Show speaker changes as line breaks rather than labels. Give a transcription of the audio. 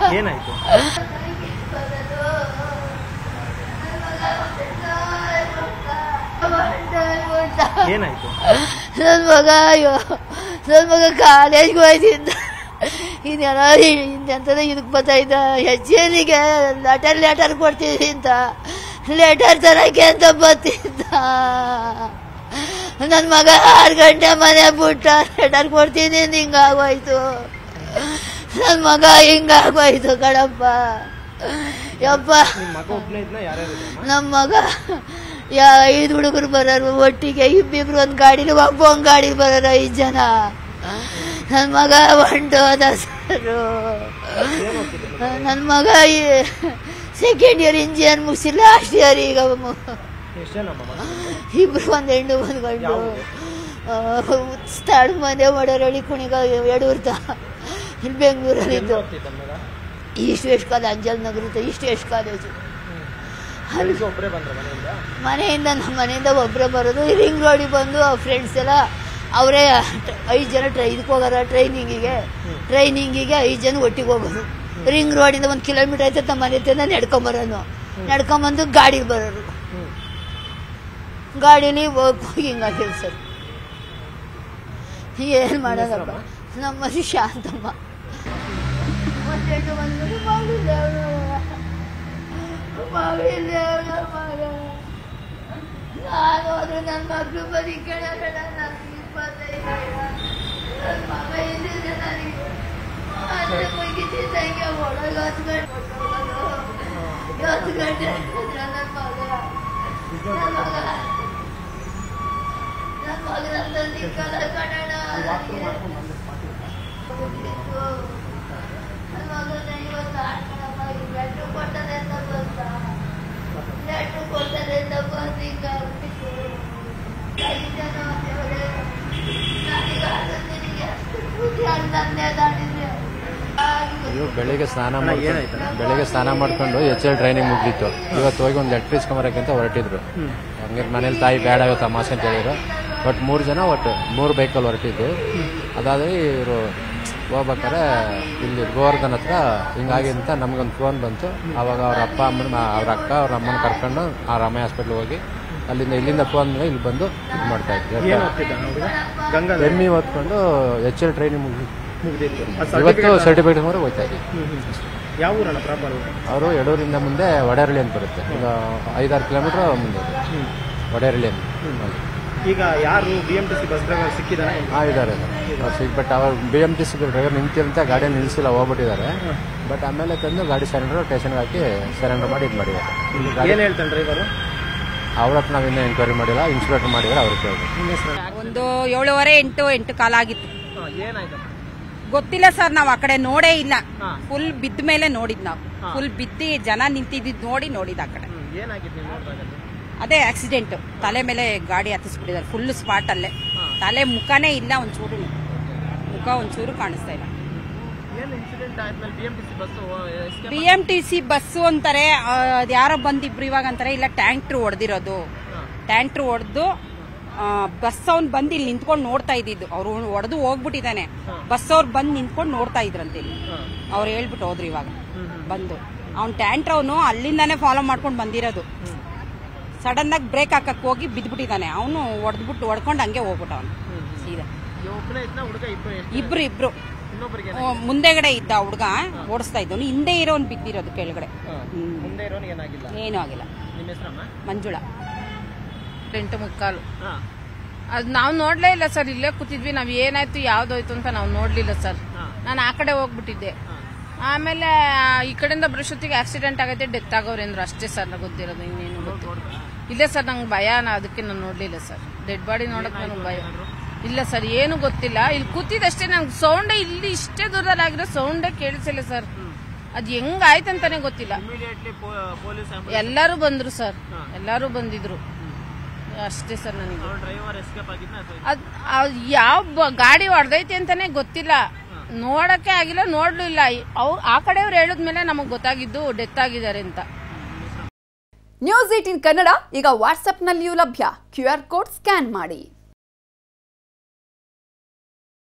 ಏನಾಯ್ತು ಏನಾಯ್ತು
ನನ್ನ ಮಗ ಅಯ್ಯೋ ನನ್ನ ಮಗ ಕಾಲೇಜ್ಗೆ ಹೋಯ್ತಿದ್ದ ಇನ್ನೆಲ್ಲ ಇಂತೆಂಥದ್ದು ಇದಕ್ಕೆ ಬರ್ತಾಯಿದ್ದ ಹೆಚ್ಚೇನಿಗೆ ಲೆಟರ್ ಲೆಟರ್ ಕೊಡ್ತಿದ್ದಿ ಅಂತ ಲೆಟರ್ ತರಕ್ಕೆ ಅಂತ ಬರ್ತಿದ್ದ ನನ್ನ ಮಗ ಆರು ಗಂಟೆ ಮನೆ ಬಿಟ್ಟ ಲೆಟರ್ ಕೊಡ್ತೀನಿ ಅಂತ ಹಿಂಗಾಗೋಯ್ತು ನನ್ನ ಮಗ ಹಿಂಗಾಗೋಯ್ತು ಕಣಪ್ಪ ಯಪ್ಪ
ನಿಮ್ಮ ಮಗ ಒಬ್ಬನೇ ಇದ್ನ ಯಾರ್ಯಾರು ಇದ್ರಮ್ಮ?
ನಮ್ಮ ಮಗ ಯಾ ಐದು ಹುಡುಗರು ಬರೋರು ಒಟ್ಟಿಗೆ ಇಬ್ಬಿಬ್ರು ಒಂದು ಗಾಡಿಲಿ ಒಬ್ಬ ಒಂದು ಗಾಡಿ ಬರೋರು ಐದು ಜನ ನನ್ನ ಮಗ ಹೊಂಟೋದ ಸರು
ಏನ್ ಓದ್ತಿದ್ರು?
ನನ್ನ ಮಗ ಸೆಕೆಂಡ್ ಇಯರ್ ಇಂಜಿನಿಯರ್ ಮುಗಿಸಿ ಲಾಸ್ಟ್ ಇಯರ್ ಈಗ ಮು-
ಎಷ್ಟ್ ಜನ ಮಗ
ಇಬ್ರು ಒಂದು ಹೆಣ್ಣು ಒಂದು ಗಂಡು
ಯಾವ್ದು?
ಸ್ಥಳ ಮನೆ ಮಾಡೋರಳ್ಳಿ ಕುಣಿಗ ಯಡೂರ್ತ ಇಲ್ಲಿ ಬೆಂಗಳೂರಲ್ಲಿ
ಎಲ್ಲಿ
ಇದ್ದು
ಓದ್ತಿದ್ದ ಮಗ
east west college Anjal Nagar east west college
ಬೆಳಿಗ್ಗೆ ಒಬ್ಬರೇ ಬಂದ್ರ ಮನೆಯಿಂದ
ಮನೆಯಿಂದ ನಮ್ಮ ಮನೆಯಿಂದ ಒಬ್ಬರೇ ಬರೋದು ರಿಂಗ್ ರೋಡಿಗೆ ಬಂದು ಅವ್ರ ಫ್ರೆಂಡ್ಸ್ ಎಲ್ಲ ಅವರೇ ಐದು ಜನ ಟ್ರೈ ಇದಕ್ಕೆ ಹೋಗೋರ ಟ್ರೈನಿಂಗಿಗೆ ಟ್ರೈನಿಂಗಿಗೆ ಐದು ಜನ ಒಟ್ಟಿಗೆ ಹೋಗೋದು ರಿಂಗ್ ರೋಡಿಂದ ಒಂದು ಕಿಲೋಮೀಟರ್ ಐತೆ ನಮ್ಮ ಮನೆ ಹತ್ರ ನಡ್ಕೊಂಬರೋನು ನಡ್ಕೊಂಬಂದು ಗಾಡಿಗೆ ಬರೋರು
ಹ್ಮ್
ಗಾಡೀಲಿ ಹೋಗಿ ಹೋಗಿ ಹಿಂಗಾಗಿಲ್ಲ ಸರ್ ಏನು ಮಾಡೋದಪ್ಪ ನಮ್ಮ ಮನೆ ಶಾಂತಮ್ಮ ಒಂದೆರಡು ಬಂದ್ಬಿಟ್ಟು ಮಗಳಿಲ್ಲ ಅವ್ಳು. ಮಗಳಿಲ್ಲ ಅವ್ಳು ಮಗ. ನಾನು ಹೋದ್ರೆ ನನ್ನ ಮಗಳು ಬರೀ ಕೇಳಬೇಡ ನನಗೆ ಇಪ್ಪತ್ತೈದು ನನ್ನ ಮಗ ಇಲ್ಲಿದೆ ನನಗೆ ಅಲ್ಲೇ ಮುಗಿತಿದ್ದಂಗೆ ಒಳಗೆ ಹತ್ತು ಗಂಟೆ ಹತ್ತು ಗಂಟೆ ಆಗಿದ್ರೆ ನನ್ನ ಮಗ ನನ್ನ ಮಗ ನನ್ನ ಮಗನಂತ ಸಿಕ್ಕಲ್ಲ ಕಣಣ್ಣ ಹೋಗ್ತಿತ್ತು. ನನ್ನ ಮಗನ ಇವತ್ತು ಆಡ್ಕೊಳಪ್ಪ, ಈ ಲೆಟ್ರು ಕೊಟ್ಟದೆ ಅಂತ ಬಂದ. ಲೆಟ್ರು ಕೊಟ್ಟದೆ ಅಂತ ಬಂದು ಈಗ ಆಗ್ಬಿಟ್ಟು. ಐದು ಜನ ದೇವ್ರೇ, ನನಗೆ ಅದು ನಿನಗೆ ಅಷ್ಟು ಬುದ್ಧಿ ಅಲ್ಲ ತಂದೆ ದಾಟಿದ್ರೆ.
ಇವು ಬೆಳಿಗ್ಗೆ ಸ್ನಾನ
ಅಣ್ಣ,
ಮಾಡ್ಕೊಂಡು
ಏನಾಯ್ತಣ್ಣ?
ಬೆಳಿಗ್ಗೆ ಸ್ನಾನ ಮಾಡ್ಕೊಂಡು ಎಚ್ ಎಲ್ ಟ್ರೈನಿಂಗ್ ಮುಗ್ದಿತ್ತು ಇವತ್ತು ಹೋಗಿ ಒಂದು ಲೆಟ್ರ್ ಇಸ್ಕೊಂಬರಕ್ಕೆ ಅಂತ ಹೊರಟಿದ್ರು
ಹ್ಮ್
ಹಂಗೆ ಮನೇಲಿ ತಾಯಿ ಬೇಡ ಇವತ್ತು ತಮಾಷೆ ಅಂತ ಹೇಳಿದ್ರು ಬಟ್ ಮೂರು ಜನ ಒಟ್ಟು ಮೂರು ಬೈಕಲ್ಲಿ ಹೊರಟಿದ್ದು ಅದಾದ್ರೆ ಇವರು ಹೋಗ್ಬೇಕಾರೆ ಇಲ್ಲಿ ಗೋವರ್ಧನ್ ಹತ್ರ ಹಿಂಗಾಗಿ ಅಂತ ನಮ್ಗೊಂದು ಫೋನ್ ಬಂತು ಅವಾಗ ಅವ್ರ ಅಪ್ಪ ಅಮ್ಮನ ಅವ್ರ ಅಕ್ಕ ಅವ್ರ ಅಮ್ಮನ ಕರ್ಕೊಂಡು ಆ ರಾಮಯ್ಯ ಹಾಸ್ಪಿಟ್ಲ್ ಹೋಗಿ ಅಲ್ಲಿಂದ ಇಲ್ಲಿಂದ ಫೋನ್ ಇಲ್ಲಿ ಬಂದು ಇದು ಮಾಡ್ತಾ
ಏನ್
ಇದ್ವಿ
ಓದ್ತಿದ್ದ ಹುಡುಗ ಗಂಗಾಧರ್
ಎಮ್ಮಿ ಓದ್ಕೊಂಡು ಎಚ್ ಎಲ್ ಟ್ರೈನಿಂಗ್ ಮುಗಿ
ಮುಗ್ದಿತ್ತು ಅದ್
ಇವತ್ತು
certificate-
ಸರ್ಟಿಫಿಕೇಟ್ ಮೇಲೆ ಹೋಗ್ತಾ ಇದ್ವಿ
ಹ್ಮ್ ಹ್ಮ್. ಯಾವ ಊರಣ್ಣ ಪ್ರಾಪರ್
ಅವರು ಎಡೂರಿಂದ ಮುಂದೆ ವಡೇರಳ್ಳಿ ಅಂತ ಬರುತ್ತೆ ಈಗ ಐದಾರು ಕಿಲೋಮೀಟರ್ ಮುಂದೆ ಇದೆ. ವಡೇರಳ್ಳಿ ಅಂತ ಅಲ್ಲಿ.
ಈಗ ಯಾರು B M T C bus driver ಸಿಕ್ಕಿದಾನೆ
ಆ ಇದ್ದಾರೆ ಬಟ್ ಅವ್ರು B M T C driver ನಿಂತಿರಂತ ಗಾಡಿ ನಿಲ್ಲಿಸಿಲ್ಲ ಹೋಗ್ಬಿಟ್ಟಿದ್ದಾರೆ ಬಟ್ ಆಮೇಲೆ ತಂದು ಗಾಡಿ ಸರೆಂಡರ್ ಸ್ಟೇಷನ್ಗೆ ಹಾಕಿ ಸರೆಂಡರ್ ಮಾಡಿ ಇದು ಮಾಡಿದ್ದಾರೆ
ಏನ್ ಹೇಳ್ತಾನೆ ಡ್ರೈವರು
ಅವ್ರ ಹತ್ರ ನಾವು ಇನ್ನೂ ಎಂಕ್ವೈರಿ ಮಾಡಿಲ್ಲ ಇನ್ಸ್ಪೆಕ್ಟರ್ ಮಾಡಿದ್ರೆ ಅವ್ರಿಗೆ ಕೇಳಿದ್ರು
ನಿಮ್ಮ ಹೆಸರು
ಒಂದು ಏಳುವರೆ ಎಂಟು ಎಂಟು ಕಾಲ ಆಗಿತ್ತು
ಏನಾಯ್ತಮ್ಮ
ಗೊತ್ತಿಲ್ಲ ಸರ್ ನಾವು ಆ ಕಡೆ ನೋಡೇ ಇಲ್ಲ
ಹಾ.
ಫುಲ್ ಬಿದ್ದ ಮೇಲೆ ನೋಡಿದ್ ನಾವು
ಹಾ.
ಫುಲ್ ಬಿದ್ದಿ ಜನ ನಿಂತಿದ್ದು ನೋಡಿ ನೋಡಿದ ಆ ಕಡೆ
ಹ್ಮ್ ಏನಾಗಿತ್ತು ನೀವು ನೋಡಿದಾಗ
ಅದೇ ಆಕ್ಸಿಡೆಂಟ್ ತಲೆ ಮೇಲೆ ಗಾಡಿ ಹತ್ತಿಸ್ಬಿಟ್ಟಿದ್ದಾರೆ ಫುಲ್ ಸ್ಪಾಟ್ ಅಲ್ಲೇ
ಹಾ.
ತಲೆ ಮುಖನೇ ಇಲ್ಲ ಒಂಚೂರು ಮುಖ ಒಂಚೂರು ಕಾಣಿಸ್ತಾ ಇಲ್ಲ
ಏನ್ ಇನ್ಸಿಡೆಂಟ್ ಆದ್ಮೇಲೆ B M T C bus
B M T C bus ಅಂತಾರೆ ಆ, ಅದ್ ಯಾರೋ ಬಂದಿಬ್ರು ಇವಾಗ ಅಂತಾರೆ ಇಲ್ಲ ಟ್ಯಾಂಕ್ಟ್ರು ಹೊಡೆದಿರೋದು ಟ್ಯಾಂಕ್ಟ್ರು ಹೊಡೆದು ಬಸ್ ಅವ್ನು ಬಂದು ಇಲ್ಲಿ ನಿಂತ್ಕೊಂಡು ನೋಡ್ತಾ ಇದ್ದಿದ್ದು ಅವ್ರು ಹೊಡೆದು ಹೋಗ್ಬಿಟ್ಟಿದ್ದಾನೆ ಬಸ್ ಅವ್ರು ಬಂದು ನಿಂತ್ಕೊಂಡು ನೋಡ್ತಾ ಇದ್ರಂತೆ ಇಲ್ಲಿ ಅವ್ರು ಹೇಳ್ಬಿಟ್ಟು ಹೋದ್ರು ಇವಾಗ ಬಂದು ಅವ್ನ್ ಟ್ಯಾಂಟ್ರ್ ಅವನು ಅಲ್ಲಿಂದಾನೆ ಫಾಲೋ ಮಾಡ್ಕೊಂಡು ಬಂದಿರೋದು ಸಡನ್ ಆಗಿ ಬ್ರೇಕ್ ಹಾಕಕ್ ಹೋಗಿ ಬಿದ್ಬಿಟ್ಟಿದ್ದಾನೆ ಅವನು ಹೊಡೆದ್ಬಿಟ್ಟು ಹೊಡ್ಕೊಂಡು ಹಂಗೆ ಹೋಗ್ಬಿಟ್ಟ ಅವನು ಸೀದಾ
ಒಬ್ಬನೇ ಇದ್ನ ಹುಡುಗ ಇಬ್ಬರು ಎಷ್ಟು
ಇಬ್ರು ಇಬ್ರು
ಇನ್ನೊಬ್ಬರಿಗೆ
ಆ, ಮುಂದೆಗಡೆ ಇದ್ದ ಹುಡುಗ ಓಡಿಸ್ತಾ ಇದ್ದವನು ಹಿಂದೆ ಇರೋನ್ ಬಿದ್ದಿರೋದು ಕೆಳಗಡೆ ಹ್ಮ್.
ಮುಂದೆ ಇರೋನಿಗೆ ಏನಾಗಿಲ್ಲ
ಏನೂ ಆಗಿಲ್ಲ
ನಿಮ್ಮ ಹೆಸರಮ್ಮ
ಮಂಜುಳಾ
ಎಂಟು ಮುಕ್ಕಾಲು
ಹಾ
ಅದು ನಾವು ನೋಡ್ಲೇ ಇಲ್ಲ ಸರ್ ಇಲ್ಲೇ ಕೂತಿದ್ವಿ ನಾವ್ ಏನಾಯ್ತು ಯಾವ್ದೋಯ್ತು ಅಂತ ನಾವು ನೋಡ್ಲಿಲ್ಲ ಸರ್
ಹಾ.
ನಾನು ಆ ಕಡೆ ಹೋಗ್ಬಿಟ್ಟಿದ್ದೆ ಆಮೇಲೆ ಆ, ಈ ಕಡೆಯಿಂದ ಬರೋಷ್ಟೊತ್ತಿಗೆ ಆಕ್ಸಿಡೆಂಟ್ ಆಗೈತೆ ಡೆತ್ ಆಗೋರು ಅಂದ್ರು ಅಷ್ಟೇ ಸರ್ ನಂಗೆ ಗೊತ್ತಿರೋದು ಇನ್ನೇನು ಗೊತ್ತು ಇಲ್ಲೇ ಸರ್ ನಂಗೆ ಭಯ ನಾ ಅದಕ್ಕೆ ನಾನು ನೋಡ್ಲಿಲ್ಲ ಸರ್ ಡೆಡ್ ಬಾಡಿ ನೋಡಕ್ ನನಗೆ ಭಯ ಇಲ್ಲ ಸರ್ ಏನು ಗೊತ್ತಿಲ್ಲ ಇಲ್ಲಿ ಕೂತಿದ್ದಷ್ಟೇ ನಂಗೆ ಸೌಂಡೇ ಇಲ್ಲಿ ಇಷ್ಟೇ ದೂರದಲ್ಲಿ ಆಗಿರೋ ಸೌಂಡೇ ಕೇಳಿಸಿಲ್ಲ ಸರ್ ಅದು ಹೆಂಗ್ ಆಯ್ತಂತಾನೆ ಗೊತ್ತಿಲ್ಲ
ಇಮಿಡಿಯೇಟ್ಲಿ ಪೊಲೀಸ್
ಎಲ್ಲರೂ ಬಂದ್ರು ಸರ್ ಎಲ್ಲರೂ ಬಂದಿದ್ರು ಅಷ್ಟೇ ಸರ್ ನನಗೆ
ಡ್ರೈವರ್ ಎಸ್ಕೇಪ್ ಆಗಿದ್ನ ಅಥವಾ
ಅದ್ ಅದ್ ಯಾವ ಬ- ಗಾಡಿ ಹೊಡೆದೈತೆ ಅಂತಾನೆ ಗೊತ್ತಿಲ್ಲ ನೋಡಕ್ಕೆ ಆಗಿಲ್ಲ ನೋಡ್ಲಿಲ್ಲ ಅವ್ರು ಆ ಕಡೆಯವ್ರು ಹೇಳಿದ್ಮೇಲೆ ನಮಗ್ ಗೊತ್ತಾಗಿದ್ದು ಡೆತ್ ಆಗಿದ್ದಾರೆ ಅಂತ
ನ್ಯೂಸ್ ಏಟಿನ್ ಕನ್ನಡ ಈಗ ವಾಟ್ಸ್ಆಪ್ನಲ್ಲಿಯೂ ಲಭ್ಯ ಕ್ಯೂ ಆರ್ ಕೋಡ್ ಸ್ಕ್ಯಾನ್ ಮಾಡಿ